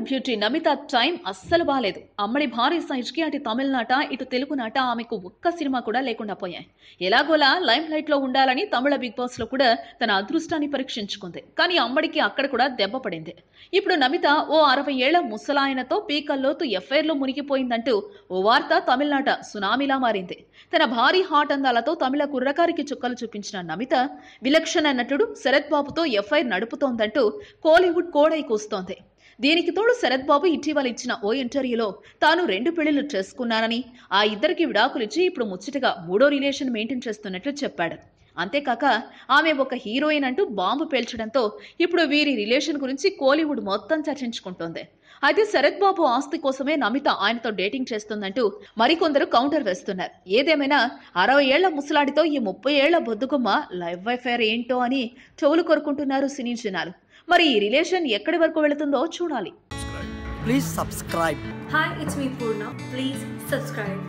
Beauty Namitha time అస్సలు బాలేదు అమ్మడి భారీ సైజ్కి అటు తమిళనాట ఇటు తెలుగు నాట ఆమెకు ఒక్క సినిమా కూడా లేకుండా పోయాయి ఎలాగోలా లైమ్ లైట్ లో ఉండాలని తమిళ బిగ్ బాస్ లో కూడా తన అదృష్టాన్ని పరీక్షించుకుంది కానీ అమ్మడికి అక్కడ కూడా దెబ్బ పడింది ఇప్పుడు నమిత ఓ అరవై ఏళ్ల ముసలాయనతో పీకల్లోతు ఎఫ్ఐఆర్ లో మునిగిపోయిందంటూ ఓ వార్త తమిళనాట సునామీలా మారింది తన భారీ హాట్ అందాలతో తమిళ కుర్రకారికి చుక్కలు చూపించిన నమిత విలక్షణ నటుడు శరత్ బాబుతో ఎఫ్ఐఆర్ నడుపుతోందంటూ కోలీవుడ్ కోడై కూస్తోంది దీనికి తోడు శరత్ బాబు ఇటీవల ఇచ్చిన ఓ ఇంటర్వ్యూలో తాను రెండు పెళ్లిళ్లు చేసుకున్నానని ఆ ఇద్దరికి విడాకులిచ్చి ఇప్పుడు ముచ్చటగా మూడో రిలేషన్ మెయింటైన్ చేస్తున్నట్లు చెప్పాడు అంతేకాక ఆమె ఒక హీరోయిన్ అంటూ బాంబు పేల్చడంతో ఇప్పుడు వీరి రిలేషన్ గురించి కోలీవుడ్ మొత్తం చర్చించుకుంటోంది అయితే శరత్ బాబు ఆస్తి కోసమే నమిత ఆయనతో డేటింగ్ చేస్తుందంటూ మరికొందరు కౌంటర్ వేస్తున్నారు ఏదేమైనా అరవై ఏళ్ల ముసలాడితో ఈ ముప్పై ఏళ్ల బొద్దుగుమ్మ లైవ్ వైఫైర్ ఏంటో అని చెవులు కొరుకుంటున్నారు సినీ జనాలు మరి ఈ రిలేషన్ ఎక్కడి వరకు వెళుతుందో చూడాలి Please subscribe. Hi, it's me Purna. Please subscribe.